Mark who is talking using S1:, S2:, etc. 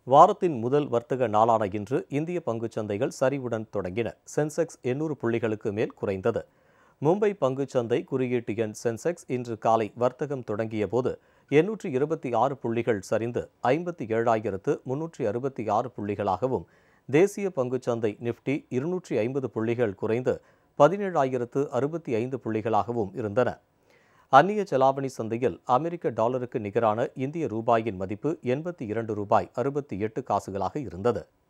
S1: வாரத்தின் முதல் வர்த்தக நாளான இன்று இந்திய பங்குச் சந்தைகள் சரிவுடன் தொடங்கின சென்செக்ஸ் எண்ணூறு புள்ளிகளுக்கு மேல் குறைந்தது மும்பை பங்குச் சந்தை குறியீட்டு எண் சென்செக்ஸ் இன்று காலை வர்த்தகம் தொடங்கிய போது எண்ணூற்றி இருபத்தி ஆறு புள்ளிகள் சரிந்து ஐம்பத்தி ஏழாயிரத்து முன்னூற்றி அறுபத்தி ஆறு புள்ளிகளாகவும் தேசிய பங்குச் சந்தை நிஃப்டி இருநூற்றி ஐம்பது புள்ளிகள் குறைந்து பதினேழாயிரத்து அறுபத்தி ஐந்து புள்ளிகளாகவும் இருந்தன அந்நிய செலாவணி சந்தையில் அமெரிக்க டாலருக்கு நிகரான இந்திய ரூபாயின் மதிப்பு எண்பத்தி இரண்டு ரூபாய் அறுபத்தி எட்டு காசுகளாக இருந்தது